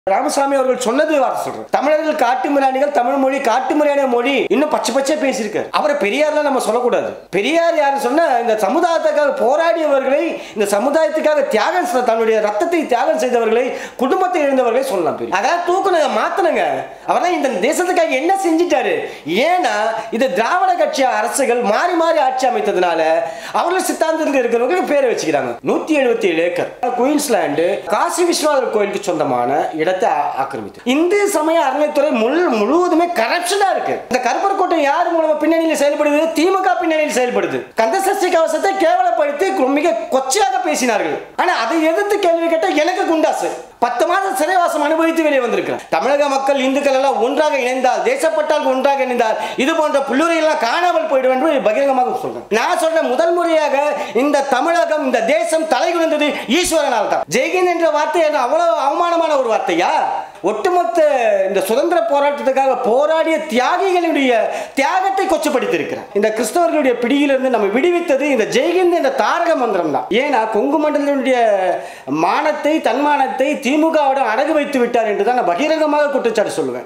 ராமசாமி அவர்கள் சொன்னது வார்த்தை சொல்றேன் தமிழர்கள் காட்டுமிராணிகள் தமிழ் மொழி காட்டுமிராணிய மொழி இன்னும் பச்சை பச்சை பேசியிருக்காரு அவரை பெரியார்லாம் நம்ம சொல்லக்கூடாது பெரியார் யாருன்னு சொன்னா இந்த சமுதாயத்துக்காக போராடியவர்களை இந்த சமுதாயத்துக்காக தியாகம் செய்த- தன்னுடைய ரத்தத்தை தியாகம் செய்தவர்களை குடும்பத்தை இழந்தவர்களை சொல்லலாம் பெரிய அதாவது தூக்குனங்க மாத்தணுங்க அவர்தான் இந்த தேசத்துக்காக என்ன செஞ்சிட்டாரு ஏன்னா இது திராவிட கட்சி அரசுகள் மாறி மாறி ஆட்சி அமைத்ததுனால அவர்கள் சித்தாந்தத்தில் இருக்கிறவங்களுக்கு பேரை வச்சுக்கிறாங்க நூத்தி எழுபத்தி ஏழு ஏக்கர் குயின்ஸ்லாண்டு காசி விஸ்வநாதர் கோயிலுக்கு சொந்தமான இடத்தை ஆ- ஆக்கிரமித்து இந்து சமய அறநிலைத்துறை முழு முழுவதுமே கரப்ஷனா இருக்கு இந்த கருப்பர் கூட்டம் யார் மூலமா பின்னணியில் செயல்படுது திமுக பின்னணியில் செயல்படுது கந்தசஷ்டி கவசத்தை கேவலப்படுத்தி மிக கொச்சையாக பேசினார்கள் ஆனா அதை எதிர்த்து கேள்வி கேட்ட எனக்கு குண்டாசு பத்து மாதம் சிறைவாசம் அனுபவித்து வெளியே வந்திருக்கிறேன் தமிழக மக்கள் இந்துக்கள் எல்லாம் ஒன்றாக இணைந்தால் தேசப்பட்டால் ஒன்றாக இணைந்தால் இது போன்ற புல்லுரை எல்லாம் காணாமல் போயிடும் என்று பகிரங்கமாக சொல்றேன் நான் சொல்றேன் முதல் முறையாக இந்த தமிழகம் இந்த தேசம் தலைகுனிந்தது ஈஸ்வரனால் தான் ஜெய்கின் என்ற வார்த்தை என்ன அவ்வளவு அவமானமான ஒரு வார்த்தையா ஒட்டுமொத்த இந்த சுதந்திர போராட்டத்துக்காக போராடிய தியாகிகளுடைய தியாகத்தை கொச்சப்படுத்தியிருக்கிறேன் இந்த கிறிஸ்தவர்களுடைய பிடியிலிருந்து நம்ம விடுவித்தது இந்த ஜெய்கிந்த் என்ற தாரக மந்திரம் தான் ஏன்னா கொங்கு மண்டலத்தினுடைய மானத்தை தன்மானத்தை திமுகவிடம் அடகு வைத்து விட்டார் என்று தான் நான் பகிரங்கமாக குற்றச்சாட்டு சொல்லுவேன்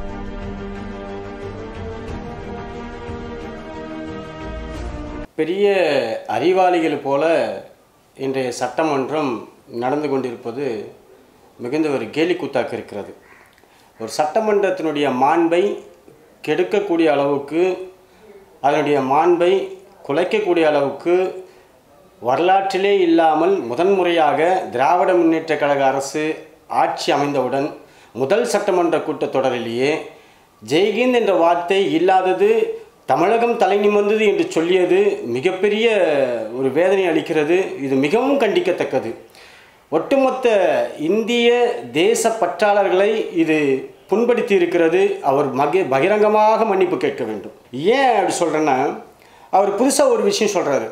பெரிய அறிவாளிகள் போல இன்றைய சட்டமன்றம் நடந்து கொண்டிருப்பது மிகுந்த ஒரு கேலிக்கூத்தாக இருக்கிறது ஒரு சட்டமன்றத்தினுடைய மாண்பை கெடுக்கக்கூடிய அளவுக்கு அதனுடைய மாண்பை குலைக்கக்கூடிய அளவுக்கு வரலாற்றிலே இல்லாமல் முதன்முறையாக திராவிட முன்னேற்ற கழக அரசு ஆட்சி அமைந்தவுடன் முதல் சட்டமன்ற கூட்டத்தொடரிலேயே ஜெய்ஹிந்த் என்ற வார்த்தை இல்லாதது தமிழகம் தலை நிமிர்ந்தது என்று சொல்லியது மிகப்பெரிய ஒரு வேதனை அளிக்கிறது இது மிகவும் கண்டிக்கத்தக்கது ஒட்டுமொத்த இந்திய தேச பற்றாளர்களை இது புண்படுத்தி இருக்கிறது அவர் மகி பகிரங்கமாக மன்னிப்பு கேட்க வேண்டும் ஏன் அப்படி சொல்கிறேன்னா அவர் புதுசாக ஒரு விஷயம் சொல்கிறாரு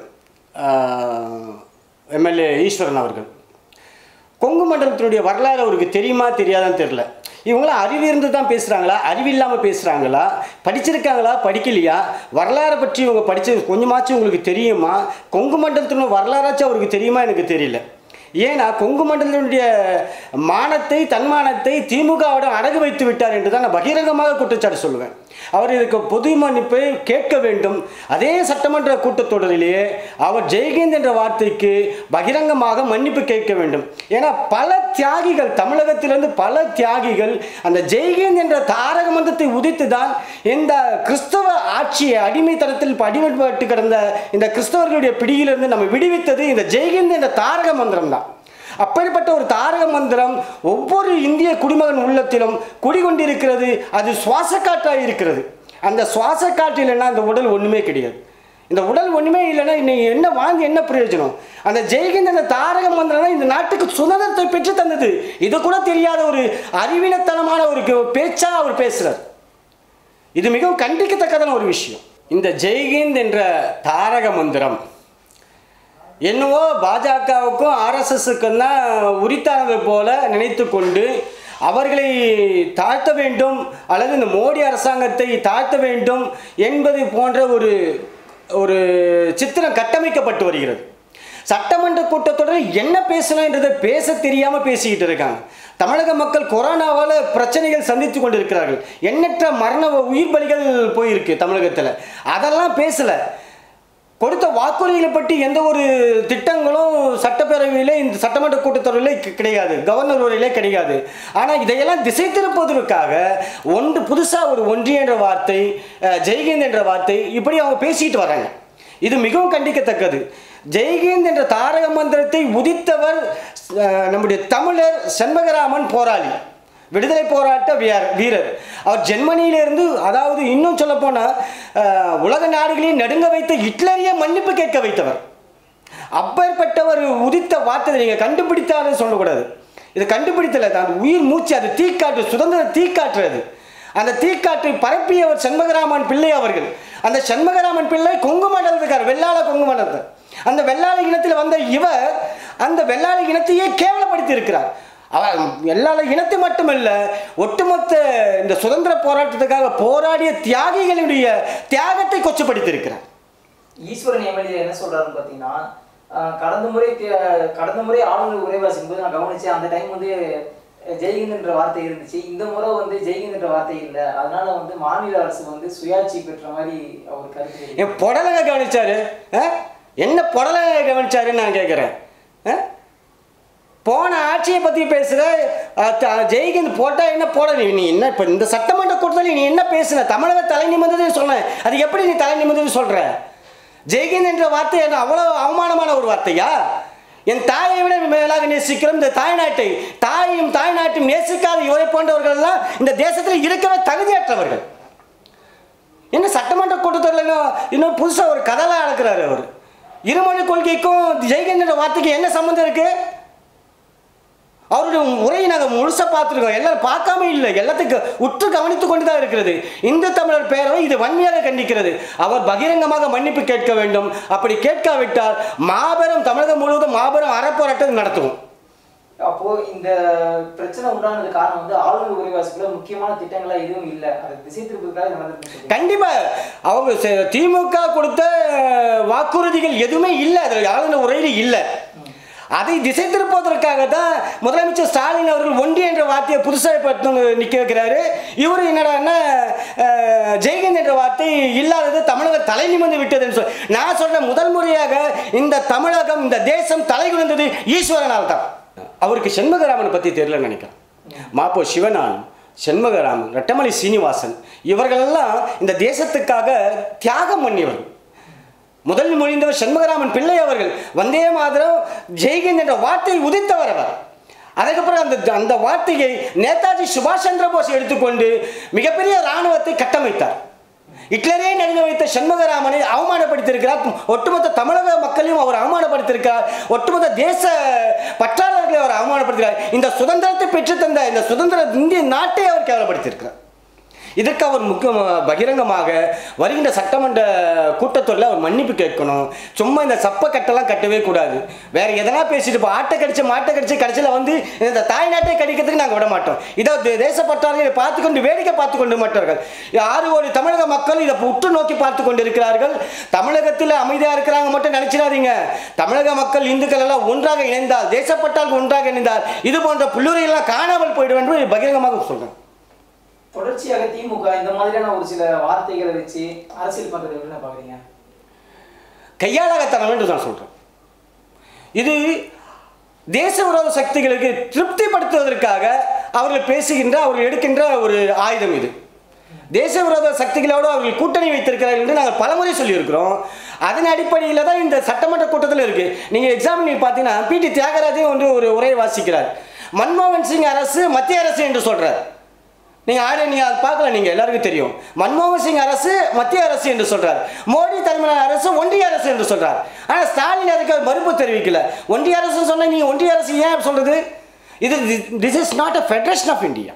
எம்எல்ஏ ஈஸ்வரன் அவர்கள் கொங்கு மண்டலத்தினுடைய வரலாறு அவருக்கு தெரியுமா தெரியாதான்னு தெரில இவங்களாம் அறிவு இருந்து தான் பேசுகிறாங்களா அறிவில்லாமல் பேசுகிறாங்களா படிச்சிருக்காங்களா படிக்கலையா வரலாறை பற்றி இவங்க படிச்சது கொஞ்சமாச்சும் உங்களுக்கு தெரியுமா கொங்கு மண்டலத்தினுடைய வரலாறாச்சும் அவருக்கு தெரியுமா எனக்கு தெரியல ஏன்னா கொங்கு மண்டலத்தினுடைய மானத்தை தன்மானத்தை திமுகவிடம் அடகு வைத்து விட்டார் என்று தான் நான் பகிரங்கமாக குற்றச்சாட்டு சொல்லுவேன் அவர் இதுக்கு பொது மன்னிப்பை கேட்க வேண்டும் அதே சட்டமன்ற கூட்டத்தொடரிலேயே அவர் ஜெய்ஹிந்த் என்ற வார்த்தைக்கு பகிரங்கமாக மன்னிப்பு கேட்க வேண்டும் ஏன்னா பல தியாகிகள் தமிழகத்திலிருந்து பல தியாகிகள் அந்த ஜெய்ஹிந்த் என்ற தாரக மந்திரத்தை உதித்து தான் இந்த கிறிஸ்தவ ஆட்சியை அடிமைத்தனத்தில் அடிமைப்பட்டு கிடந்த இந்த கிறிஸ்தவர்களுடைய பிடியிலிருந்து நம்ம விடுவித்தது இந்த ஜெய்ஹிந்த் என்ற தாரக மந்திரம் தான் அப்படிப்பட்ட ஒரு தாரக மந்திரம் ஒவ்வொரு இந்திய குடிமகன் உள்ளத்திலும் குடிகொண்டிருக்கிறது அது சுவாச காற்றாக இருக்கிறது அந்த சுவாச காற்று இல்லைன்னா அந்த உடல் ஒன்றுமே கிடையாது இந்த உடல் ஒன்றுமே இல்லைன்னா இன்னைக்கு என்ன வாழ்ந்து என்ன பிரயோஜனம் அந்த ஜெய்கிந்த அந்த தாரக மந்திரம் தான் இந்த நாட்டுக்கு சுதந்திரத்தை பெற்று தந்தது இது கூட தெரியாத ஒரு அறிவினத்தனமான ஒரு பேச்சா அவர் பேசுறார் இது மிகவும் கண்டிக்கத்தக்கதான ஒரு விஷயம் இந்த ஜெய்ஹிந்த் என்ற தாரக மந்திரம் என்னவோ பாஜகவுக்கும் ஆர்எஸ்எஸ்க்கும் தான் உரித்தானது போல நினைத்து கொண்டு அவர்களை தாழ்த்த வேண்டும் அல்லது இந்த மோடி அரசாங்கத்தை தாழ்த்த வேண்டும் என்பது போன்ற ஒரு ஒரு சித்திரம் கட்டமைக்கப்பட்டு வருகிறது சட்டமன்ற கூட்டத்தொடரில் என்ன பேசலாம் என்றதை பேச தெரியாமல் பேசிக்கிட்டு இருக்காங்க தமிழக மக்கள் கொரோனாவால் பிரச்சனைகள் சந்தித்து கொண்டிருக்கிறார்கள் எண்ணற்ற மரண உயிர் பலிகள் போயிருக்கு தமிழகத்தில் அதெல்லாம் பேசலை கொடுத்த வாக்குறுதிகளை பற்றி எந்த ஒரு திட்டங்களும் சட்டப்பேரவையிலே இந்த சட்டமன்ற கூட்டத்தொடரிலே கி- கிடையாது கவர்னர் உரையிலே கிடையாது ஆனால் இதையெல்லாம் திசை திருப்பதற்காக ஒன்று புதுசாக ஒரு ஒன்றிய என்ற வார்த்தை அஹ், ஜெய்ஹிந்த் என்ற வார்த்தை இப்படி அவங்க பேசிக்கிட்டு வராங்க இது மிகவும் கண்டிக்கத்தக்கது ஜெய்ஹிந்த் என்ற தாரக மந்திரத்தை உதித்தவர் அஹ், நம்முடைய தமிழர் செண்பகராமன் போராளி விடுதலை போராட்ட வீரர் வீரர் அவர் ஜெர்மனியிலிருந்து அதாவது இன்னும் சொல்ல போனால் உலக நாடுகளையும் நடுங்க வைத்த ஹிட்லரையே மன்னிப்பு கேட்க வைத்தவர் அப்பேற்பட்டவர் உதித்த வார்த்தை நீங்கள் கண்டுபிடித்தாருன்னு சொல்லக்கூடாது இது கண்டுபிடித்தல அந்த உயிர் மூச்சு அது தீக்காற்று சுதந்திர தீக்காற்று அது அந்த தீக்காற்றை பரப்பியவர் செண்பகராமன் பிள்ளை அவர்கள் அந்த செண்பகராமன் பிள்ளை கொங்கு மண்டலத்துக்கார் வெள்ளாள கொங்கு மண்டலத்தை அந்த வெள்ளாள இனத்தில் வந்த இவர் அந்த வெள்ளாள இனத்தையே கேவலப்படுத்தி இருக்கிறார் அவர் எல்லா இனத்தை மட்டுமல்ல ஒட்டுமொத்த இந்த சுதந்திர போராட்டத்துக்காக போராடிய தியாகிகளுடைய தியாகத்தை கொச்சப்படுத்தியிருக்கிறார் ஈஸ்வரன் எம்எல்ஏ என்ன சொல்றாருன்னு பார்த்தீங்கன்னா ஆஹ் கடந்த முறை தே- கடந்த முறை ஆளுநர் உரை வாசிக்கும் போது நான் கவனிச்சேன் அந்த டைம் வந்து ஜெய்ஹிந்த்ன்ற வார்த்தை இருந்துச்சு இந்த முறை வந்து ஜெய்ஹிந்த்ன்ற வார்த்தை இல்லை அதனால வந்து மாநில அரசு வந்து சுயாட்சி பெற்ற மாதிரி அவர் கருத்து தெரிவித்தார். என் புடலங்க கவனிச்சாரு ஆ? என்ன புடலங்க கவனிச்சாருன்னு நான் கேட்குறேன் போன ஆட்சியை பற்றி பேசுகிற ஜெய்கிந்த் போட்டால் என்ன போட நீ நீ என்ன இப்போ இந்த சட்டமன்ற கூட்டத்தில் நீ என்ன பேசுன தமிழக தலை நிமிர்ந்ததுன்னு சொன்னேன் அது எப்படி நீ தலை நிமிர்ந்ததுன்னு சொல்கிற ஜெய்கிந்த் என்ற வார்த்தை என்ன அவ்வளோ அவமானமான ஒரு வார்த்தையா என் தாயை விட மேலாக நேசிக்கிறோம் இந்த தாய்நாட்டை தாயையும் தாய்நாட்டையும் நேசிக்காத இவரை போன்றவர்கள் எல்லாம் இந்த தேசத்தில் இருக்கவே தகுதியற்றவர்கள் என்ன சட்டமன்ற கூட்டத்தில் இன்னும் இன்னும் புதுசாக ஒரு கதலாம் அளக்கிறாரு அவர் இருமொழி கொள்கைக்கும் ஜெய்கேந்திர வார்த்தைக்கு என்ன சம்மந்தம் இருக்கு அவருடைய உரையை நாங்கள் முழுசாக பார்த்துருக்கோம் எல்லாரும் பார்க்காம இல்லை எல்லாத்துக்கும் உற்று கவனித்து கொண்டு தான் இருக்கிறது இந்து தமிழர் பேரவை இது வன்மையாக கண்டிக்கிறது அவர் பகிரங்கமாக மன்னிப்பு கேட்க வேண்டும் அப்படி கேட்காவிட்டால் மாபெரும் தமிழகம் முழுவதும் மாபெரும் அறப்போராட்டம் நடத்துவோம் அப்போ இந்த பிரச்சனை உண்டானது காரணம் வந்து ஆளுநர் உரைவாசிக்குள்ள முக்கியமான திட்டங்களா எதுவும் இல்லை அது திசை திருப்பதுக்காக நடந்திருக்குன்னு சொல்றீங்க. கண்டிப்பா அவங்க செ- திமுக கொடுத்த வாக்குறுதிகள் எதுவுமே இல்லை அதில் ஆளுநர் உரையில் இல்லை அதை திசை திருப்புவதற்காக தான் முதலமைச்சர் ஸ்டாலின் அவர்கள் ஒன்றி என்ற வார்த்தையை புதுசாக இப்போ நிற்க வைக்கிறாரு இவர் என்னடான்னா அஹ், ஜெய்ஹிந்த் என்ற வார்த்தை இல்லாதது தமிழக தலை நிமிர்ந்து விட்டதுன்னு சொல்லி நான் சொல்றேன் முதல் முறையாக இந்த தமிழகம் இந்த தேசம் தலை குனிந்தது ஈஸ்வரனால் தான் அவருக்கு செண்பகராமனை பற்றி தெரியலன்னு நினைக்கிறேன் மாப்போ சிவனான் செண்பகராமன் ரெட்டமலை சீனிவாசன் இவர்களெல்லாம் இந்த தேசத்துக்காக தியாகம் பண்ணியவர்கள் முதலில் மொழிந்தவர் சண்முகராமன் பிள்ளை அவர்கள் வந்தே மாதரம் ஜெய்ஹிந்த் என்ற வார்த்தையை உதித்தவர் அவர் அதுக்கப்புறம் அந்த அந்த வார்த்தையை நேதாஜி சுபாஷ் சந்திர போஸ் எடுத்துக்கொண்டு மிகப்பெரிய இராணுவத்தை கட்டமைத்தார் ஹிட்லரே நடுங்க வைத்த சண்முகராமனை அவமானப்படுத்தியிருக்கிறார் ஒட்டுமொத்த தமிழக மக்களையும் அவர் அவமானப்படுத்தியிருக்கிறார் ஒட்டுமொத்த தேச பற்றாளர்களை அவர் அவமானப்படுத்தியிருக்கிறார் இந்த சுதந்திரத்தை பெற்றுத்தந்த இந்த சுதந்திர இந்திய நாட்டை அவர் கேவலப்படுத்தியிருக்கிறார் இதற்கு அவர் முக்கிய பகிரங்கமாக வருகின்ற சட்டமன்ற கூட்டத்தொடரில் அவர் மன்னிப்பு கேட்கணும் சும்மா இந்த சப்ப கட்டெல்லாம் கட்டவே கூடாது வேற எதனா பேசிட்டு இப்போ ஆட்டை கடிச்சு மாட்டை கடிச்சு கடைசியில் வந்து இந்த தாய்நாட்டை கடிக்கிறதுக்கு நாங்கள் விட மாட்டோம் இதை தே- தேசப்பற்றாளர்களை பார்த்து கொண்டு வேடிக்கை பார்த்து கொண்டு மாட்டார்கள் ஆறு கோடி தமிழக மக்கள் இதை உற்று நோக்கி பார்த்து கொண்டு இருக்கிறார்கள் தமிழகத்தில் அமைதியாக இருக்கிறாங்க மட்டும் நினைச்சிடாதீங்க தமிழக மக்கள் இந்துக்கள் எல்லாம் ஒன்றாக இணைந்தால் தேசப்பட்டால் ஒன்றாக இணைந்தால் இது போன்ற புல்லுரையெல்லாம் காணாமல் போயிடும் என்று பகிரங்கமாக சொல்கிறேன் தொடர்ச்சியாக திமுக இந்த மாதிரியான ஒரு சில வார்த்தைகளை வச்சு அரசியல் பண்றது என்ன பாக்குறீங்க கையாளாகத்தனம் என்று நான் சொல்கிறேன் இது தேச விரோத சக்திகளுக்கு திருப்திப்படுத்துவதற்காக அவர்கள் பேசுகின்ற அவர்கள் எடுக்கின்ற ஒரு ஆயுதம் இது தேச விரோத சக்திகளோடு அவர்கள் கூட்டணி வைத்திருக்கிறார்கள் என்று நாங்கள் பலமுறை சொல்லியிருக்கிறோம் அதன் அடிப்படையில் தான் இந்த சட்டமன்ற கூட்டத்தில் இருக்குது நீங்கள் எக்ஸாம்பிள் நீங்கள் பார்த்தீங்கன்னா பிடி தியாகராஜே ஒன்று ஒரு உரையை வாசிக்கிறார் மன்மோகன் சிங் அரசு மத்திய அரசு என்று சொல்கிறார் நீங்கள் ஆடியோ நீங்கள் அதை பார்க்கல நீங்கள் எல்லாருக்கும் தெரியும் மன்மோகன் சிங் அரசு மத்திய அரசு என்று சொல்றார் மோடி தலைமையிலான அரசு ஒன்றிய அரசு என்று சொல்றார் ஆனால் ஸ்டாலின் அதுக்கு மறுப்பு தெரிவிக்கல ஒன்றிய அரசு சொன்ன நீ ஒன்றிய அரசு ஏன் சொல்றது இது this is not a federation of India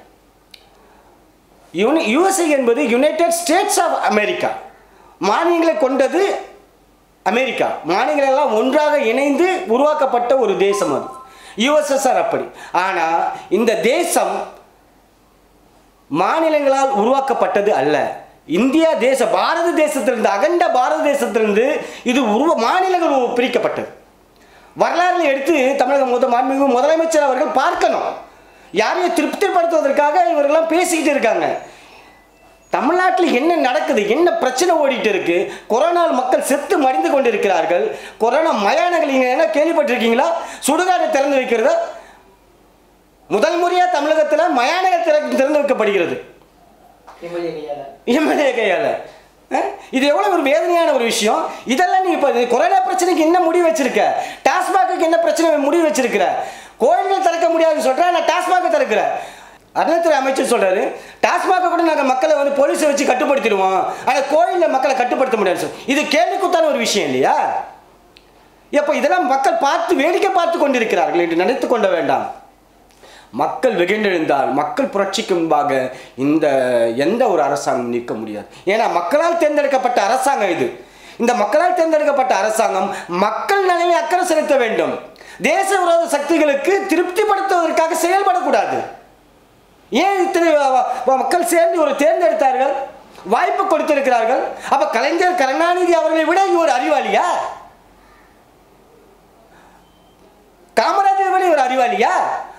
யூனி யுஎஸ்ஏ என்பது யுனைடெட் ஸ்டேட்ஸ் ஆஃப் அமெரிக்கா மாநிலங்களை கொண்டது அமெரிக்கா மாநிலங்கள் எல்லாம் ஒன்றாக இணைந்து உருவாக்கப்பட்ட ஒரு தேசம் அது யுஎஸ்எஸ்ஆர் அப்படி ஆனால் இந்த தேசம் மாநிலங்களால் உருவாக்கப்பட்டது அல்ல இந்தியா தேச பாரத தேசத்திலிருந்து அகண்ட பாரத தேசத்திலிருந்து இது உருவ மாநிலங்கள் உ- பிரிக்கப்பட்டது வரலாறுல எடுத்து தமிழக முத மாண்புமிகு முதலமைச்சர் அவர்கள் பார்க்கணும் யாரையும் திருப்திப்படுத்துவதற்காக இவர்கள்லாம் பேசிக்கிட்டு இருக்காங்க தமிழ்நாட்டில் என்ன நடக்குது என்ன பிரச்சனை ஓடிட்டு இருக்கு கொரோனால் மக்கள் செத்து மடிந்து கொண்டிருக்கிறார்கள் கொரோனா மயானங்கள் நீங்கள் என்ன கேள்விப்பட்டிருக்கீங்களா சுடுகாடு திறந்து வைக்கிறதா முதல் முறையாக தமிழகத்தில் மயானங்கள் திற- திறந்து வைக்கப்படுகிறது எம்எல்ஏ கையால எம்எல்ஏ கையால் இது எவ்வளோ ஒரு வேதனையான ஒரு விஷயம் இதெல்லாம் நீ இப்போ கொரோனா பிரச்சனைக்கு என்ன முடிவு வச்சிருக்க டாஸ்மாக்கு என்ன பிரச்சனை முடிவு வச்சிருக்கிற கோயில்கள் திறக்க முடியாதுன்னு சொல்கிறேன் நான் டாஸ்மாக திறக்கிறேன் அறநிலைத்துறை அமைச்சர் சொல்றாரு டாஸ்மாக கூட நாங்கள் மக்களை வந்து போலீஸை வச்சு கட்டுப்படுத்திடுவோம் ஆனால் கோயிலில் மக்களை கட்டுப்படுத்த முடியாது சார் இது கேள்விக்குத்தான ஒரு விஷயம் இல்லையா எப்போ இதெல்லாம் மக்கள் பார்த்து வேடிக்கை பார்த்து கொண்டிருக்கிறார்கள் என்று நினைத்து கொள்ள வேண்டாம் மக்கள் வெகுண்டெழுந்தால் மக்கள் புரட்சிக்கு முன்பாக இந்த எந்த ஒரு அரசாங்கம் நிற்க முடியாது ஏன்னா மக்களால் தேர்ந்தெடுக்கப்பட்ட அரசாங்கம் இது இந்த மக்களால் தேர்ந்தெடுக்கப்பட்ட அரசாங்கம் மக்கள் நலனில் அக்கறை செலுத்த வேண்டும் தேச விரோத சக்திகளுக்கு திருப்திப்படுத்துவதற்காக செயல்படக்கூடாது ஏன் இத்தனை வ- வ- மக்கள் சேர்ந்து ஒரு தேர்ந்தெடுத்தார்கள் வாய்ப்பு கொடுத்திருக்கிறார்கள் அப்ப கலைஞர் கருணாநிதி அவர்களை விட இவர் அறிவாளியா காமராஜரை விட இவர் அறிவாளியா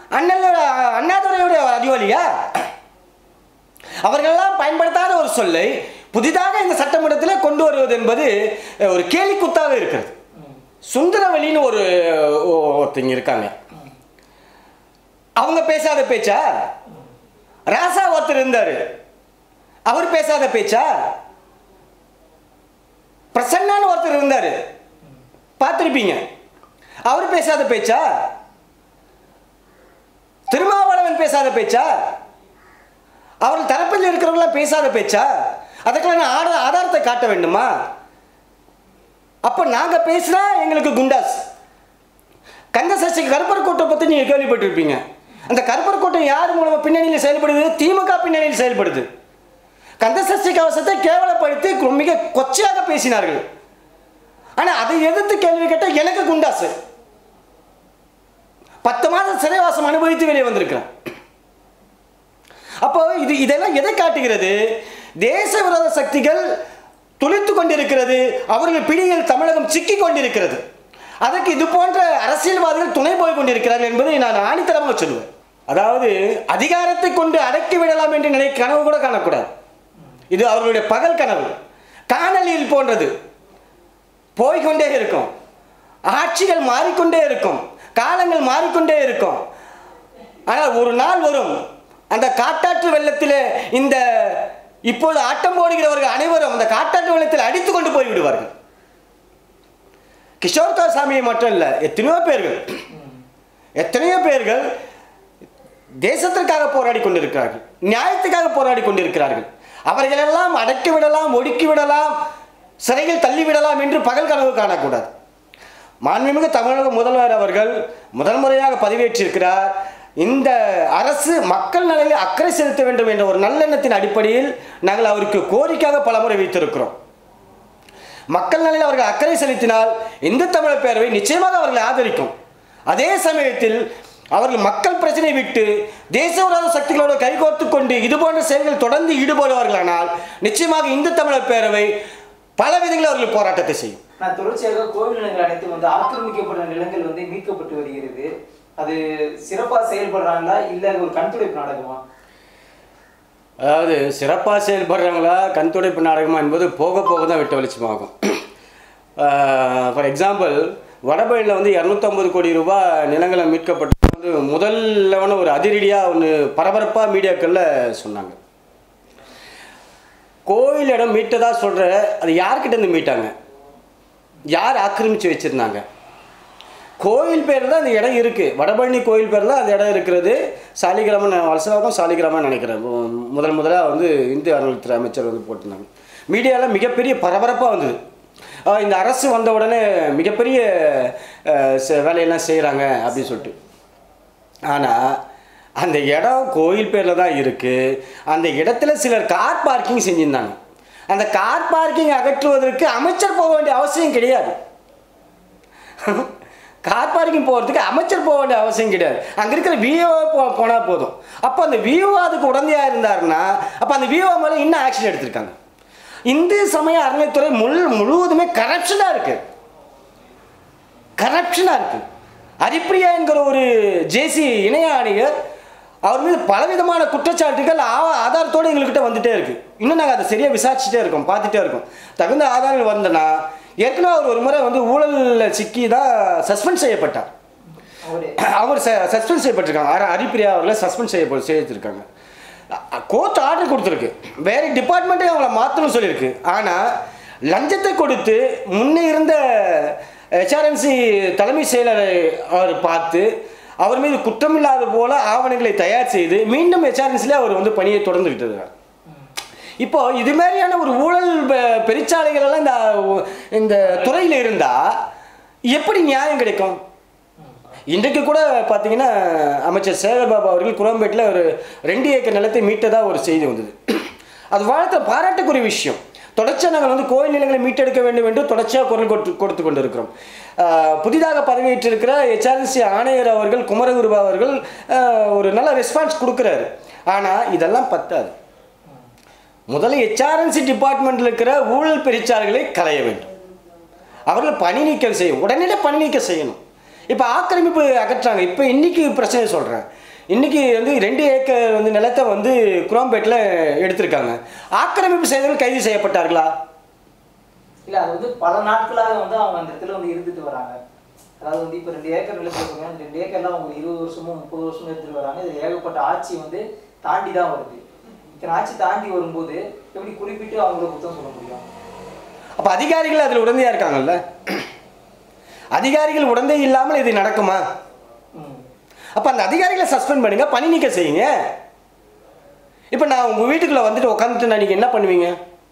அண்ணல் அண்ணாதுரையுடைய அறிவாளியா அவர்களெல்லாம் பயன்படுத்தாத ஒரு சொல்லை புதிதாக இந்த சட்டமன்றத்தில் கொண்டு வருவது என்பது அஹ், ஒரு கேலிக்குத்தாக இருக்கிறது சுந்தரவலின்னு ஒரு ஒ- ஒருத்தங்க இருக்காங்க அவங்க பேசாத பேச்சா ராசா ஒருத்தர் இருந்தாரு அவர் பேசாத பேச்சா பிரசன்னான்னு ஒருத்தர் இருந்தாரு பார்த்துருப்பீங்க அவர் பேசாத பேச்சா திருமாவளவன் பேசாத பேச்சா அவர்கள் தரப்பில் இருக்கிறவங்களாம் பேசாத பேச்சா அதுக்கெல்லாம் நான் ஆட ஆதாரத்தை காட்ட வேண்டுமா அப்போ நாங்கள் பேசுனா எங்களுக்கு குண்டாஸ் கந்த சஷ்டி கருப்பர் கூட்டம் பற்றி நீங்கள் கேள்விப்பட்டிருப்பீங்க அந்த கருப்பர் கூட்டம் யார் மூலமாக பின்னணியில் செயல்படுது திமுக பின்னணியில் செயல்படுது கந்த சஷ்டி கவசத்தை கேவலப்படுத்தி மிக கொச்சையாக பேசினார்கள் ஆனால் அதை எதிர்த்து கேள்வி கேட்டால் எனக்கு குண்டாசு பத்து மாதம் சிறைவாசம் அனுபவித்து வெளியே வந்திருக்கிறேன் அப்போ இது இதெல்லாம் எதை காட்டுகிறது தேச விரோத சக்திகள் துளித்து கொண்டிருக்கிறது அவர்கள் பிடியில் தமிழகம் சிக்கி கொண்டிருக்கிறது அதற்கு இது போன்ற அரசியல்வாதிகள் துணை போய் கொண்டிருக்கிறார்கள் என்பதை நான் ஆணித்தரமாக சொல்லுவேன் அதாவது அதிகாரத்தை கொண்டு அடக்கி விடலாம் என்று நினை கனவு கூட காணக்கூடாது இது அவர்களுடைய பகல் கனவு காணலியில் போன்றது போய்கொண்டே இருக்கும் ஆட்சிகள் மாறிக்கொண்டே இருக்கும் காலங்கள் மாறிக்கொண்டே இருக்கும் ஆனால் ஒரு நாள் வரும் அந்த காட்டாற்று வெள்ளத்திலே இந்த இப்போது ஆட்டம் போடுகிறவர்கள் அனைவரும் அந்த காட்டாற்று வெள்ளத்தில் அடித்து கொண்டு போய் விடுவார்கள் கிஷோர் சாமியை மட்டும் இல்லை எத்தனையோ பேர்கள் எத்தனையோ பேர்கள் தேசத்திற்காக போராடி கொண்டிருக்கிறார்கள் நியாயத்துக்காக போராடி கொண்டிருக்கிறார்கள் அவர்களெல்லாம் அடக்கி விடலாம் ஒடுக்கி விடலாம் சிறையில் தள்ளி விடலாம் என்று பகல் கனவு காணக்கூடாது மாண்புமிகு தமிழக முதல்வர் அவர்கள் முதல் முறையாக பதவியேற்றிருக்கிறார் இந்த அரசு மக்கள் நலனில் அக்கறை செலுத்த வேண்டும் என்ற ஒரு நல்லெண்ணத்தின் அடிப்படையில் நாங்கள் அவருக்கு கோரிக்கையாக பலமுறை வைத்திருக்கிறோம் மக்கள் நலனில் அவர்கள் அக்கறை செலுத்தினால் இந்து தமிழர் பேரவை நிச்சயமாக அவர்களை ஆதரிக்கும் அதே சமயத்தில் அவர்கள் மக்கள் பிரச்சனை விட்டு தேச விரோத சக்திகளோடு கைகோர்த்து கொண்டு இது போன்ற செயல்கள் தொடர்ந்து ஈடுபடுவார்களானால் நிச்சயமாக இந்து தமிழர் பேரவை பல விதங்களில் அவர்கள் போராட்டத்தை செய்யும் நான் தொடர்ச்சியாக கோவில் நிலங்கள் அனைத்தும் வந்து ஆக்கிரமிக்கப்பட்ட நிலங்கள் வந்து மீட்கப்பட்டு வருகிறது அது சிறப்பா செயல்படுறாங்களா இல்ல அது ஒரு கண்துடைப்பு நாடகமா அதாவது சிறப்பாக செயல்படுறாங்களா கண் துடைப்பு நாடகமா என்பது போக போக தான் வெட்ட வெளிச்சமாகும் ஃபார் எக்ஸாம்பிள் வடபழனியில் வந்து இரநூத்தம்பது கோடி ரூபாய் நிலங்களை மீட்கப்பட்டு வந்து முதல் லெவன ஒரு அதிரடியாக ஒன்று பரபரப்பாக மீடியாக்களில் சொன்னாங்க கோயில் இடம் மீட்டதா சொல்கிற அது யார்கிட்ட இருந்து மீட்டாங்க யார் ஆக்கிரமித்து வச்சுருந்தாங்க கோயில் பேர் தான் அந்த இடம் இருக்குது வடபழனி கோயில் பேரில் அந்த இடம் இருக்கிறது சாலிகிராமன் வலசவாக்கம் சாலிகிராமன் நினைக்கிறேன் மு- முதல் முதலாக வந்து இந்து அறநிலையத்துறை அமைச்சர் வந்து போட்டிருந்தாங்க மீடியாவில் மிகப்பெரிய பரபரப்பாக வந்தது ஆஹ் இந்த அரசு வந்த உடனே மிகப்பெரிய ஆஹ், செ- வேலையெல்லாம் செய்கிறாங்க அப்படின்னு சொல்லிட்டு ஆனால் அந்த இடம் கோயில் பேரில் தான் இருக்குது அந்த இடத்துல சிலர் கார் பார்க்கிங் செஞ்சுருந்தாங்க அந்த கார் பார்க்கிங் அகற்றுவதற்கு அமைச்சர் போக வேண்டிய அவசியம் கிடையாது கார் பார்க்கிங் போகிறதுக்கு அமைச்சர் போக வேண்டிய அவசியம் கிடையாது அங்கே இருக்கிற விஓ போ போனால் போதும் அப்போ அந்த விஓ அதுக்கு உடந்தையாக இருந்தாருன்னா அப்போ அந்த விஓ மேலே இன்னும் ஆக்ஷன் எடுத்திருக்காங்க இந்து சமய அறநிலைத்துறை முழு முழுவதுமே கரப்ஷனாக இருக்குது கரப்ஷனாக இருக்குது ஹரிப்ரியா என்கிற ஒரு ஜேசி இணைய ஆணையர் அவர் மீது பலவிதமான குற்றச்சாட்டுகள் ஆ- ஆதாரத்தோடு எங்கள்கிட்ட வந்துட்டே இருக்கு இன்னும் நாங்கள் அதை சரியாக விசாரிச்சுட்டே இருக்கோம் பார்த்துட்டே இருக்கோம் தகுந்த ஆதாரங்கள் வந்தனா ஏற்கனவே அவர் ஒரு முறை வந்து ஊழலில் சிக்கி தான் சஸ்பெண்ட் செய்யப்பட்டார் அவரே அவர் சஸ்பெண்ட் செய்யப்பட்டிருக்காங்க ஹரி- ஹரிப்பிரியா அவர்களை சஸ்பெண்ட் செய்ய செய்திருக்காங்க கோர்ட் ஆர்டர் கொடுத்துருக்கு வேற டிபார்ட்மெண்ட்டே அவங்கள மாற்றணும்னு சொல்லியிருக்கு ஆனால் லஞ்சத்தை கொடுத்து முன்னே இருந்த ஹெச்ஆர்என்சி தலைமை செயலரை அவர் பார்த்து அவர் மீது குற்றமில்லாத போல ஆவணங்களை தயார் செய்து மீண்டும் ஹெச்ஆர்என்சியில் அவர் வந்து பணியை தொடர்ந்துகிட்டு இருக்கிறார் இப்போ இது மாதிரியான ஒரு ஊழல் பெ- பெருச்சாலைகள் எல்லாம் இந்த இந்த துறையில் இருந்தால் எப்படி நியாயம் கிடைக்கும் இன்றைக்கு கூட பார்த்தீங்கன்னா அமைச்சர் சேகர்பாபு அவர்கள் குரம்பேட்டில் ஒரு ரெண்டு ஏக்கர் நிலத்தை மீட்டதாக ஒரு செய்தி வந்தது அது வாழ்த்த பாராட்டுக்குரிய விஷயம் தொடர்ச்சியாக நாங்கள் வந்து கோயில் நிலங்களை மீட்டெடுக்க வேண்டும் என்று தொடர்ச்சியாக குரல் கொடுத்து கொடுத்து கொண்டிருக்கிறோம் ஆஹ் புதிதாக பதவியேற்றிருக்கிற ஹெச்ஆர்என்சி ஆணையர் அவர்கள் குமரகுருபா அவர்கள் ஆஹ் ஒரு நல்ல ரெஸ்பான்ஸ் கொடுக்குறாரு ஆனால் இதெல்லாம் பத்தாது முதல்ல ஹெச்ஆர்என்சி டிபார்ட்மெண்ட்டில் இருக்கிற ஊழல் பெருச்சார்களை களைய வேண்டும் அவர்கள் பணி நீக்கம் செய்யும் உடனடியாக பணி நீக்கம் செய்யணும் இப்போ ஆக்கிரமிப்பு அகற்றாங்க இப்போ இன்னைக்கு பிரச்சனை சொல்கிறேன் இன்னைக்கு வந்து ரெண்டு ஏக்கர் வந்து நிலத்தை வந்து குரோம்பேட்டில் எடுத்திருக்காங்க ஆக்கிரமிப்பு செய்தவர்கள் கைது செய்யப்பட்டார்களா இல்ல அது வந்து பல நாட்களாக வந்து அவங்க அந்த இடத்துல வந்து இருந்துட்டு வராங்க அதாவது வந்து இப்போ ரெண்டு ஏக்கர் நிலத்தில் சொல்லுங்க அந்த ரெண்டு ஏக்கர்லாம் அவங்க இருபது வருஷமும் முப்பது வருஷமும் எடுத்துட்டு வராங்க இது ஏகப்பட்ட ஆட்சி வந்து தாண்டி தான் வருது இத்தனை ஆட்சி தாண்டி வரும்போது எப்படி குறிப்பிட்டு அவங்கள குத்தம் சொல்ல முடியும் அப்போ அதிகாரிகள் அதில் உடந்தையாக இருக்காங்கல்ல அதிகாரிகள் உடந்தை இல்லாமல் இது நடக்குமா ம். அப்போ அந்த அதிகாரிகளை சஸ்பெண்ட் பண்ணுங்க பணி நீக்கம் செய்யுங்க இப்போ நான் உங்கள் வீட்டுக்குள்ளே வந்துட்டு உட்காந்துட்டு நான் நீங்கள் என்ன பண்ணுவீங்க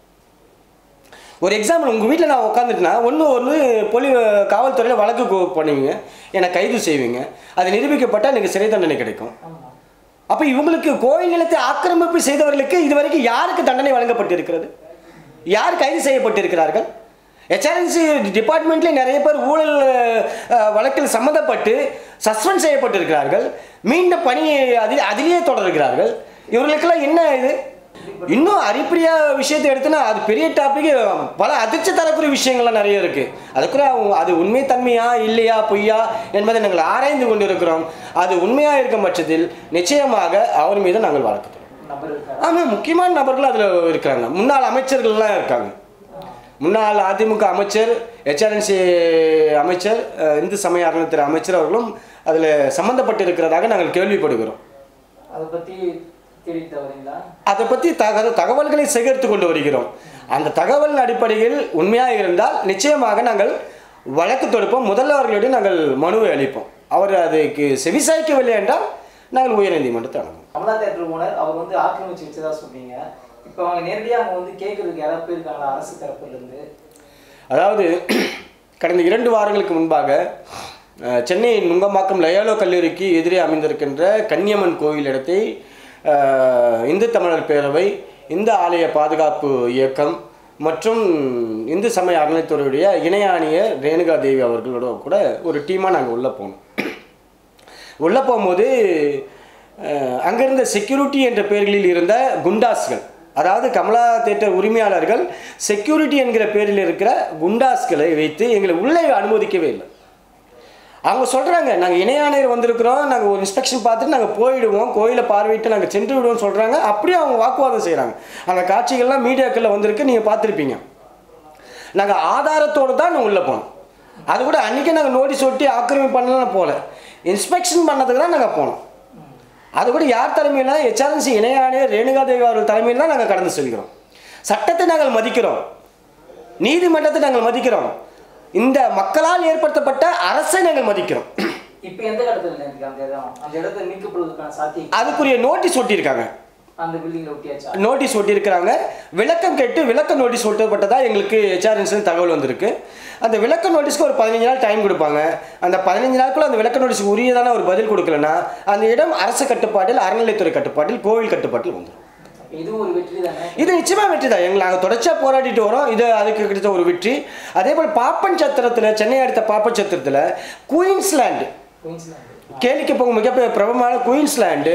ஒரு எக்ஸாம்பிள் உங்கள் வீட்டில் நான் உட்காந்துட்டுனா ஒன்று ஒன்று பொலி காவல்துறையில் வழக்கு கு- பண்ணுவீங்க என்னை கைது செய்வீங்க அது நிரூபிக்கப்பட்டால் எனக்கு சிறை தண்டனை கிடைக்கும் ஆமா அப்போ இவங்களுக்கு கோயில் நிலத்தை ஆக்கிரமிப்பு செய்தவர்களுக்கு இதுவரைக்கும் யாருக்கு தண்டனை வழங்கப்பட்டிருக்கிறது யார் கைது செய்யப்பட்டிருக்கிறார்கள் ஹெச்ஆர்என்சி டிபார்ட்மெண்ட்லேயே நிறைய பேர் ஊழல் அஹ், வழக்கில் சம்மந்தப்பட்டு சஸ்பெண்ட் செய்யப்பட்டிருக்கிறார்கள் மீண்டும் பணி அதில் அதிலேயே தொடர்கிறார்கள் இவர்களுக்கெல்லாம் என்ன இது இன்னும் அரிப்பிரியா விஷயத்தை எடுத்துனா அது பெரிய டாபிக் பல அதிர்ச்சி தரக்கூடிய விஷயங்கள்லாம் நிறைய இருக்கு அதுக்குள்ள அவங்க அது உண்மை தன்மையா இல்லையா பொய்யா என்பதை நாங்கள் ஆராய்ந்து கொண்டிருக்கிறோம் அது உண்மையா இருக்கும் பட்சத்தில் நிச்சயமாக அவர் மீது நாங்கள் வழக்கு தொடருவோம். நபர் இருக்காரு ஆமாம் முக்கியமான நபர்கள் அதில் இருக்கிறாங்க முன்னாள் அமைச்சர்கள்லாம் இருக்காங்க முன்னாள் அதிமுக அமைச்சர் ஹெச்ஆர்என்சி அமைச்சர் அஹ், இந்து சமய அறநிலையத்துறை அமைச்சர் அவர்களும் அதில் சம்பந்தப்பட்டிருக்கிறதாக நாங்கள் கேள்விப்படுகிறோம் அதை பத்தி தேடிட்டு வரீங்களா அதை பற்றி தக தகவல்களை சேகரித்து கொண்டு வருகிறோம் அந்த தகவல் அடிப்படையில் உண்மையாக இருந்தால் நிச்சயமாக நாங்கள் வழக்கு தொடுப்போம் முதல்ல அவர்களுடைய நாங்கள் மனுவை அளிப்போம் அவர் அதுக்கு செவிசாய்க்கவில்லை என்றால் நாங்கள் உயர்நீதிமன்றத்தை அணுகுவோம் கமலா தேட்டர் ஓனர் அவர் வந்து ஆக்கிரமிச்சு வச்சதா சொன்னீங்க இப்போ அவங்க நேரடியா அவங்க வந்து கேட்கறதுக்கு யாராவது போயிருக்காங்களா அரசு தரப்புல இருந்து அதாவது கடந்த இரண்டு வாரங்களுக்கு முன்பாக அஹ், சென்னை நுங்கம்பாக்கம் லயோலோ கல்லூரிக்கு எதிரே அமைந்திருக்கின்ற கன்னியம்மன் கோயில் இடத்தை அஹ், இந்து தமிழர் பேரவை இந்து ஆலய பாதுகாப்பு இயக்கம் மற்றும் இந்து சமய அறநிலைத்துறையுடைய இணை ஆணையர் ரேணுகா தேவி அவர்களோட கூட ஒரு டீமாக நாங்கள் உள்ளே போனோம் உள்ளே போகும்போது அஹ், அங்கிருந்த செக்யூரிட்டி என்ற பெயர்களில் இருந்த குண்டாஸ்கள் அதாவது கமலா தேட்டர் உரிமையாளர்கள் செக்யூரிட்டி என்கிற பேரில் இருக்கிற குண்டாஸ்களை வைத்து எங்களை உள்ளே அனுமதிக்கவே இல்லை அவங்க சொல்கிறாங்க நாங்கள் இணையாணையர் வந்திருக்கிறோம் நாங்கள் ஒரு இன்ஸ்பெக்ஷன் பார்த்துட்டு நாங்கள் போயிடுவோம் கோயிலை பார்வையிட்டு நாங்கள் சென்று விடுவோம்னு சொல்கிறாங்க அப்படியே அவங்க வாக்குவாதம் செய்கிறாங்க அந்த காட்சிகள்லாம் மீடியாக்களில் வந்திருக்கு நீங்கள் பார்த்துருப்பீங்க நாங்கள் ஆதாரத்தோடு தான் நாங்கள் உள்ளே போனோம் அது கூட அன்றைக்கி நாங்கள் நோட்டீஸ் ஒட்டி ஆக்கிரமிப்பு பண்ணலாம் போகல இன்ஸ்பெக்ஷன் பண்ணதுக்கு தான் நாங்கள் போனோம் அது கூட யார் தலைமையில் ஹெச்ஆர்என்சி இணை ஆணையர் ரேணுகா தேவி அவர்கள் தலைமையில் தான் நாங்கள் கடந்து செல்கிறோம் சட்டத்தை நாங்கள் மதிக்கிறோம் நீதிமன்றத்தை நாங்கள் மதிக்கிறோம் இந்த மக்களால் ஏற்படுத்தப்பட்ட அரசை நாங்கள் மதிக்கிறோம் இப்போ எந்த இடத்துல இருக்கு அந்த இடம் அந்த இடத்த மீட்கப்படுவதற்கான சாத்தியம் அதுக்குரிய நோட்டீஸ் ஒட்டியிருக்காங்க அந்த பில்டிங்ல ஒட்டியாச்சா நோட்டீஸ் ஒட்டியிருக்கிறாங்க விளக்கம் கேட்டு விளக்க நோட்டீஸ் ஒட்டப்பட்டதா எங்களுக்கு ஹெச்ஆர்என்சி தகவல் வந்திருக்கு அந்த விளக்க நோட்டீஸ்க்கு ஒரு பதினஞ்சு நாள் டைம் கொடுப்பாங்க அந்த பதினஞ்சு நாளுக்குள்ள அந்த விளக்க நோட்டீஸ்க்கு உரியதான ஒரு பதில் கொடுக்கலன்னா அந்த இடம் அரசு கட்டுப்பாட்டில் அறநிலைத்துறை கட்டுப்பாட்டில் கோவில் கட்டுப்பாட்டில் வந்துடும் இதுவும் ஒரு வெற்றி தானே இது நிச்சயமா வெற்றி தான் எங்களை நாங்கள் தொடர்ச்சியாக போராடிட்டு வரோம் இது அதுக்கு கிடைச்ச ஒரு வெற்றி அதே போல் பாப்பன் சத்திரத்தில் சென்னை அடுத்த பாப்பன் சத்திரத்தில் குயின்ஸ்லாண்டு குயின்ஸ்லாந்து கேளிக்கை போகும் மிகப்பெரிய பிரபலமான குயின்ஸ்லாண்டு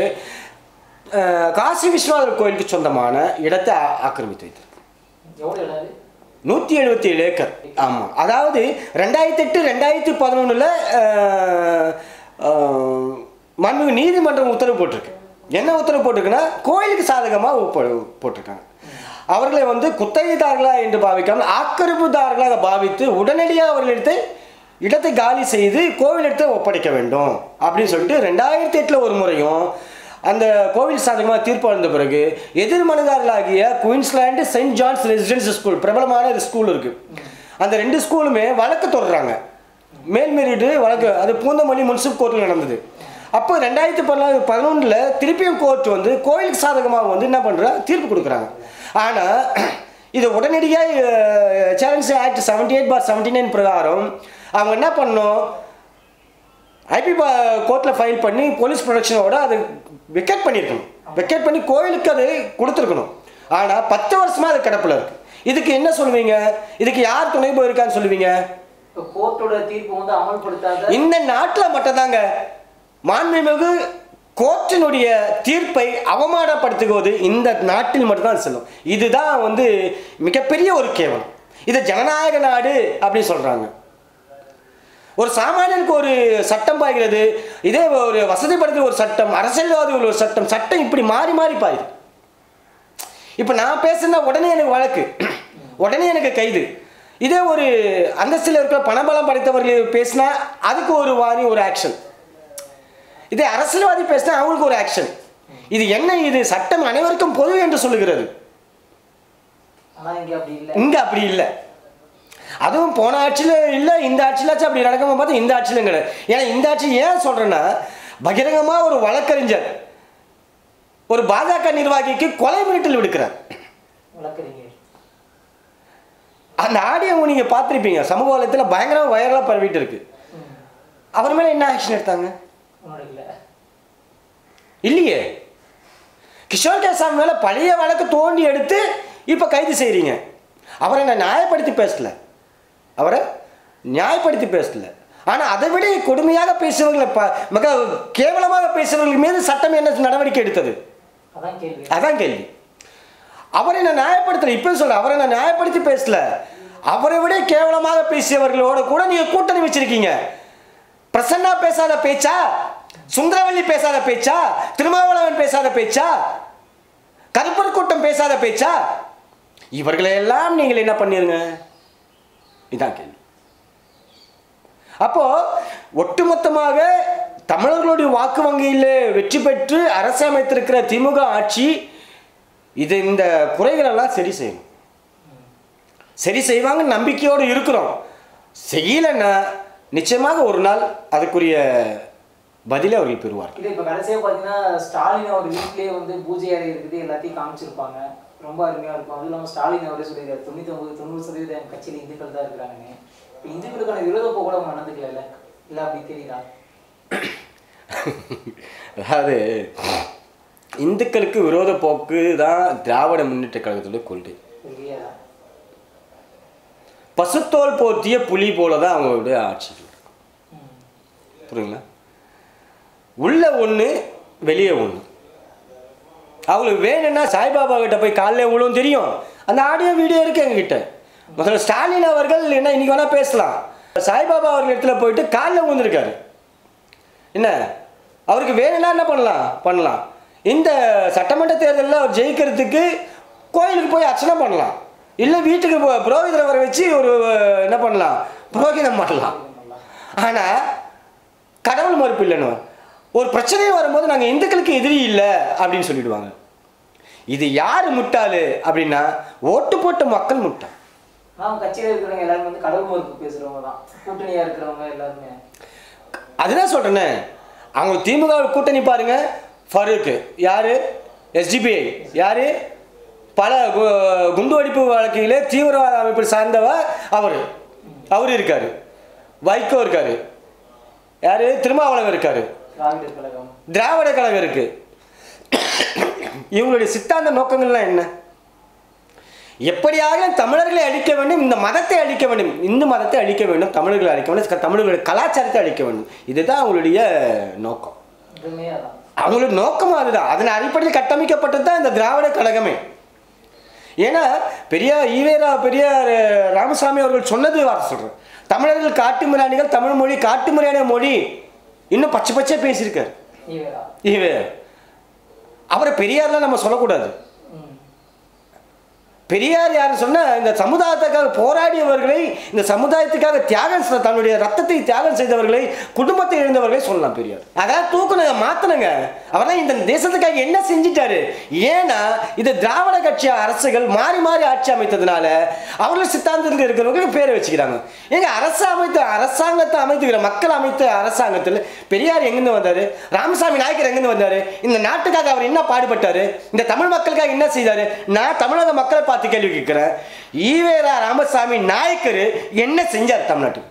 அஹ், காசி விஸ்வநாதர் கோயிலுக்கு சொந்தமான இடத்தை ஆ- ஆக்கிரமித்து வைத்தது எவ்வளவு இடம் அது நூற்றி எழுபத்தி ஏழு ஏக்கர் ஆமாம் அதாவது ரெண்டாயிரத்தி எட்டு ரெண்டாயிரத்தி பதினொன்றில் மண்புமிகு நீதிமன்றம் உத்தரவு போட்டிருக்கு என்ன உத்தரவு போட்டிருக்குன்னா கோயிலுக்கு சாதகமாக போட்டிருக்காங்க அவர்களை வந்து குத்தகைதாரர்களா என்று பாவிக்காமல் ஆக்கிரமிப்புதாரர்களாக பாவித்து உடனடியாக அவர்களிடத்தை இடத்தை காலி செய்து கோவிலிடத்தை ஒப்படைக்க வேண்டும் அப்படின்னு சொல்லிட்டு ரெண்டாயிரத்தி எட்டில் ஒரு முறையும் அந்த கோவில் சாதகமாக தீர்ப்பு வந்த பிறகு எதிர் மனுதாரர்களாகிய Queensland saint John's residency school பிரபலமான ஒரு ஸ்கூல் இருக்கு அந்த ரெண்டு ஸ்கூலுமே வழக்கு தொடர்றாங்க மேல்மீறிட்டு வழக்கு அது பூந்தமல்லி முனிசிபல் கோர்ட்டில் நடந்தது அப்போ ரெண்டாயிரத்தி பதினாலு பதினொன்றில் திருப்பியும் கோர்ட் வந்து கோயிலுக்கு சாதகமாக வந்து என்ன பண்ணுறா தீர்ப்பு கொடுக்குறாங்க ஆனால் இது உடனடியாக சேலஞ்ச் ஆக்ட் செவன்டி எயிட் பார் செவன்டி நைன் பிரகாரம் அவங்க என்ன பண்ணணும் ஐபி கோர்ட்டில் ஃபைல் பண்ணி போலீஸ் ப்ரொடக்ஷனோட அது வெக்கேட் பண்ணியிருக்கணும் வெக்கேட் பண்ணி கோயிலுக்கு அது கொடுத்துருக்கணும் ஆனால் பத்து வருஷமா அது கிடப்பில் இருக்கு இதுக்கு என்ன சொல்லுவீங்க இதுக்கு யார் துணை போயிருக்கான்னு சொல்லுவீங்க இப்போ கோர்ட்டோட தீர்ப்பு வந்து அமல்படுத்தாத இந்த நாட்டில் மட்டும்தாங்க மாண்புமிகு கோர்ட்டினுடைய தீர்ப்பை அவமானப்படுத்துவது இந்த நாட்டில் மட்டும்தான் செல்லும் இதுதான் வந்து மிகப்பெரிய ஒரு கேவலம் இது ஜனநாயக நாடு அப்படின்னு சொல்றாங்க ஒரு சாமானியனுக்கு ஒரு சட்டம் பாய்கிறது இதே ஒரு வசதி படுத்த ஒரு சட்டம் அரசியல்வாதி ஒரு சட்டம் சட்டம் இப்படி மாறி மாறி பாயுது இப்போ நான் பேசுனா உடனே எனக்கு வழக்கு உடனே எனக்கு கைது இதே ஒரு அந்தஸ்தில் இருக்கிற பணபலம் படைத்தவர்கள் பேசினா அதுக்கு ஒரு வாரி ஒரு ஆக்ஷன் இதே அரசியல்வாதி பேசினா அவங்களுக்கு ஒரு ஆக்ஷன் இது என்ன இது சட்டம் அனைவருக்கும் பொது என்று சொல்லுகிறது ஆனா இங்க அப்படி இல்ல இங்கே அப்படி இல்லை அதுவும் போன ஆட்சியில் இல்லை இந்த ஆட்சியிலாச்சும் அப்படி நடக்காம பார்த்தா இந்த ஆட்சியிலும் கிடையாது ஏன்னா இந்த ஆட்சி ஏன் சொல்கிறேன்னா பகிரங்கமாக ஒரு வழக்கறிஞர் ஒரு பாஜக நிர்வாகிக்கு கொலை மிரட்டல் விடுக்கிறார் வழக்கறிஞர் அந்த ஆடியோ நீங்கள் பார்த்துருப்பீங்க சமூக வலைத்தில் பயங்கரமாக வைரலாக பரவிட்டு இருக்கு ம். அவர் மேலே என்ன ஆக்ஷன் எடுத்தாங்க உன்னோட இல்ல இல்லையே கிஷோர் கேசாமி மேலே பழைய வழக்கு தோண்டி எடுத்து இப்போ கைது செய்கிறீங்க அவரை நான் நியாயப்படுத்தி பேசல அவரை நியாயப்படுத்தி பேசல ஆனால் அதை விட கொடுமையாக பேசுபவர்களை ப மிக கேவலமாக பேசுபவர்கள் மீது சட்டம் என்ன நடவடிக்கை எடுத்தது அதான் கேள்வி அதான் கேள்வி அவரை நான் நியாயப்படுத்தல இப்போ சொல்ல அவரை நான் நியாயப்படுத்தி பேசல அவரை விட கேவலமாக பேசியவர்களோட கூட நீங்க கூட்டணி வச்சிருக்கீங்க பிரசன்னா பேசாத பேச்சா சுந்தரவல்லி பேசாத பேச்சா திருமாவளவன் பேசாத பேச்சா கருப்பர் கூட்டம் பேசாத பேச்சா இவர்களை எல்லாம் நீங்கள் என்ன பண்ணிருங்க இதான் கேள்வி அப்போ ஒட்டுமொத்தமாக தமிழர்களுடைய வாக்கு வங்கியில் வெற்றி பெற்று அரசு அமைத்திருக்கிற திமுக ஆட்சி இது இந்த குறைகளெல்லாம் சரி செய்யணும் சரி செய்வாங்க நம்பிக்கையோடு இருக்கிறோம் செய்யலைன்னா நிச்சயமாக ஒரு நாள் அதுக்குரிய பதிலை அவர்கள் பெறுவார்கள் இது இப்ப கடைசியா பாத்தீங்கன்னா ஸ்டாலின் அவர் வீட்லயே வந்து பூஜை அறை இருக்குது எல்லாத்தையும் காமிச்சிருப்பாங்க ரொம்ப அருமையா இருக்கும் அதுவும் இல்லாம ஸ்டாலின் அவரே சொல்லியிருக்காரு தொண்ணூத்தி ஒன்பது தொண்ணூறு சதவீதம் கட்சியில இந்துக்கள் தான் இருக்கிறாங்கன்னு இப்ப இந்துக்களுக்கான விரோத போக்கு கூட அவங்க நடந்துக்கல இல்ல அப்படி தெரியுதா அதாவது இந்துக்களுக்கு விரோத போக்கு தான் திராவிட முன்னேற்ற கழகத்துடைய கொள்கை இல்லையா பசுத்தோல் போர்த்திய புலி போல தான் அவங்களுடைய ஆட்சி ம். புரியுங்களா உள்ள ஒன்று வெளியே ஒன்று அவங்களுக்கு வேணும்னா சாய்பாபா கிட்ட போய் காலைல விழுவும் தெரியும் அந்த ஆடியோ வீடியோ இருக்கு எங்ககிட்ட முதல்ல ஸ்டாலின் அவர்கள் என்ன இன்னைக்கு வேணா பேசலாம் சாய்பாபா அவர்கள் இடத்துல போயிட்டு காலில் விழுந்திருக்காரு என்ன அவருக்கு வேணும்னா என்ன பண்ணலாம் பண்ணலாம் இந்த சட்டமன்ற தேர்தலில் அவர் ஜெயிக்கிறதுக்கு கோயிலுக்கு போய் அர்ச்சனை பண்ணலாம் இல்லை வீட்டுக்கு பு- புரோகிதரை வர வச்சு ஒரு என்ன பண்ணலாம் புரோகிதம் பண்ணலாம் ஆனால் கடவுள் மறுப்பு இல்லைன்னு ஒரு பிரச்சனை வரும்போது நாங்கள் இந்துக்களுக்கு எதிரி இல்லை அப்படின்னு சொல்லிடுவாங்க இது யார் முட்டாளு அப்படின்னா ஓட்டு போட்ட மக்கள் முட்டாள் ஆனா கட்சியில இருக்கிறவங்க எல்லாரும் வந்து கடவுள் மறுப்பு பேசுறவங்க தான் கூட்டணியா இருக்கிறவங்க எல்லாருமே அதுதான் சொல்கிறேனே அவங்க திமுக கூட்டணி பாருங்க ஃபரூக் யாரு எஸ்டிபிஐ யாரு பல கு- குண்டுவெடிப்பு வழக்கிலே தீவிரவாத அமைப்பை சார்ந்தவ அவர் அவர் இருக்காரு வைகோ இருக்காரு யாரு திருமாவளவன் இருக்காரு திராவிடர் கழகம் திராவிட கழகம் இருக்கு இவங்களுடைய சித்தாந்த நோக்கங்கள்லாம் என்ன எப்படியாக தமிழர்களை அழிக்க வேண்டும் இந்த மதத்தை அழிக்க வேண்டும் இந்து மதத்தை அழிக்க வேண்டும் தமிழர்களை அழிக்க வேண்டும் தமிழர்களுடைய கலாச்சாரத்தை அழிக்க வேண்டும் இதுதான் அவங்களுடைய நோக்கம் இதுவுமே அதான் அவங்களுடைய நோக்கம் அதுதான் அதன் அடிப்படையில் கட்டமைக்கப்பட்டது தான் இந்த திராவிட கழகமே ஏன்னா பெரிய ஈவேரா பெரிய ராமசாமி அவர்கள் சொன்னது வார்த்தை சொல்கிறேன் தமிழர்கள் காட்டுமிராணிகள் தமிழ் மொழி காட்டுமிராணிய மொழி இன்னும் பச்சை பச்சை பேசியிருக்காரு ஈவேரா ஈவே அவரை பெரியார்லாம் நம்ம சொல்லக்கூடாது ம் பெரியார் யார் சொன்னா இந்த சமுதாயத்துக்காக போராடியவர்களை இந்த சமுதாயத்துக்காக தியாகம் செ- தன்னுடைய ரத்தத்தை தியாகம் செய்தவர்களை குடும்பத்தை இழந்தவர்களை சொல்லலாம் பெரியார் அதான் தூக்குனங்க மாத்தணுங்க அவர்தான் இந்த தேசத்துக்காக என்ன செஞ்சிட்டாரு ஏன்னா இது திராவிட கட்சி அரசுகள் மாறி மாறி ஆட்சி அமைத்ததுனால அவர்கள் சித்தாந்தத்தில் இருக்கிறவங்களுக்கு பேரை வச்சுக்கிறாங்க ஏங்க அரசு அமைத்த அரசாங்கத்தை அமைத்துக்கிற மக்கள் அமைத்த அரசாங்கத்தில் பெரியார் எங்கிருந்து வந்தாரு ராமசாமி நாயக்கர் எங்கிருந்து வந்தாரு இந்த நாட்டுக்காக அவர் என்ன பாடுபட்டாரு இந்த தமிழ் மக்களுக்காக என்ன செய்தாரு நான் தமிழக மக்களை பார்த்து கேள்வி கேட்கிறேன் ஈவேரா ராமசாமி நாயக்கர் என்ன செஞ்சார் தமிழ்நாட்டுக்கு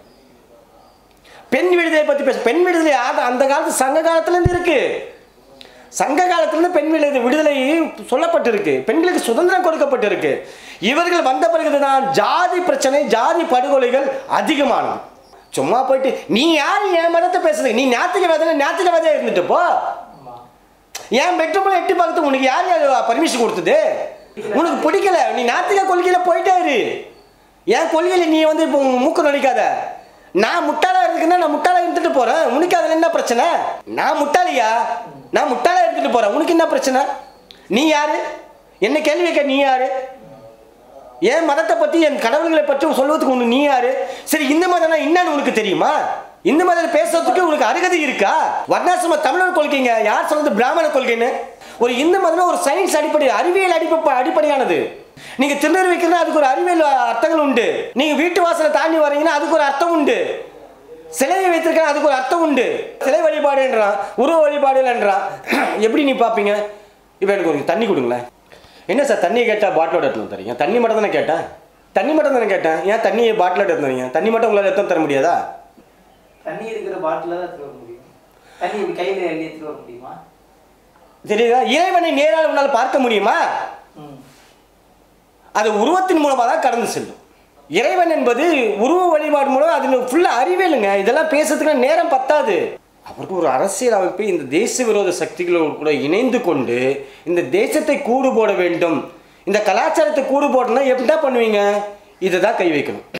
பெண் விடுதலை பத்தி பேச பெண் விடுதலை ஆத- அந்த காலத்து சங்க காலத்துல இருந்து இருக்கு சங்க காலத்திலிருந்து பெண் விடுதலை விடுதலை சொல்லப்பட்டிருக்கு பெண்களுக்கு சுதந்திரம் கொடுக்கப்பட்டிருக்கு இவர்கள் வந்த பிறகுதான் ஜாதி பிரச்சனை ஜாதி படுகொலைகள் அதிகமானது சும்மா போயிட்டு நீ யார் என் மதத்தை பேசுறது நீ ஞாத்திகவாதில ஞாத்திகவாதியா இருந்துட்டு போ ஆமா ஏன் பெட்ரூம்ல எட்டி பார்க்கறது உனக்கு யார் யார் பர்மிஷன் கொடுத்தது உனக்கு பிடிக்கல நீ நாத்திக கொள்கையில போயிட்டே இரு என் கொள்கையில நீ வந்து இப்போ மூக்கு நடிக்காத நான் முட்டாளா இருக்குன்னா நான் முட்டாளா இருந்துட்டு போறேன் உனக்கு அதுல என்ன பிரச்சனை நான் முட்டாளியா நான் முட்டாளா இருந்துட்டு போறேன் உனக்கு என்ன பிரச்சனை நீ யாரு என்ன கேள்வி கேட்க நீ யாரு என் மதத்தை பத்தி என் கடவுள்களை பற்றி சொல்வதுக்கு உனக்கு நீ யாரு சரி இந்த மதம்னா என்னன்னு உனக்கு தெரியுமா இந்த மதம் பேசுறதுக்கு உனக்கு அருகதை இருக்கா வர்ணாசிரம தமிழர் கொள்கைங்க யார் சொல்றது பிராமண கொள்கைன்னு ஒரு இந்து மதம்னா ஒரு சயின்ஸ் அடிப்படை அறிவியல் அடிப்படை அடிப்படையானது நீங்க திருநெல் வைக்கிறதா அதுக்கு ஒரு அறிவியல் அர்த்தங்கள் உண்டு நீங்க வீட்டு வாசலை தாண்டி வரீங்கன்னா அதுக்கு ஒரு அர்த்தம் உண்டு சிலையை வைத்திருக்க அதுக்கு ஒரு அர்த்தம் உண்டு சிலை வழிபாடுன்றான் உருவ வழிபாடுன்றான் எப்படி நீ பார்ப்பீங்க இப்போ எனக்கு ஒரு தண்ணி கொடுங்களேன் என்ன சார் தண்ணியை கேட்டால் பாட்டிலோட எடுத்து வந்து தரீங்க தண்ணி மட்டும் தானே கேட்டேன் தண்ணி மட்டும் தானே கேட்டேன் ஏன் தண்ணியை பாட்டிலோட எடுத்து வரீங்க தண்ணி மட்டும் உங்களால் எடுத்து தர முடியாதா தண்ணி இருக்கிற பாட்டில தான் எடுத்துட்டு வர முடியும் தண்ணி இப்படி கையில அள்ளி எடுத்துட்டு வர முடியுமா தெரியுதா இறைவனை நேரால் உன்னால் பார்க்க முடியுமா ம் அது உருவத்தின் மூலமாக தான் கடந்து செல்லும் இறைவன் என்பது உருவ வழிபாடு மூலம் அதில் ஃபுல்லாக அறிவியலுங்க இதெல்லாம் பேசுறதுக்கு நேரம் பத்தாது அவருக்கு ஒரு அரசியல் அமைப்பு இந்த தேச விரோத சக்திகளோடு கூட இணைந்து கொண்டு இந்த தேசத்தை கூடு போட வேண்டும் இந்த கலாச்சாரத்தை கூடு போடணும்னா எப்படிதான் பண்ணுவீங்க இதை தான் கை வைக்கணும்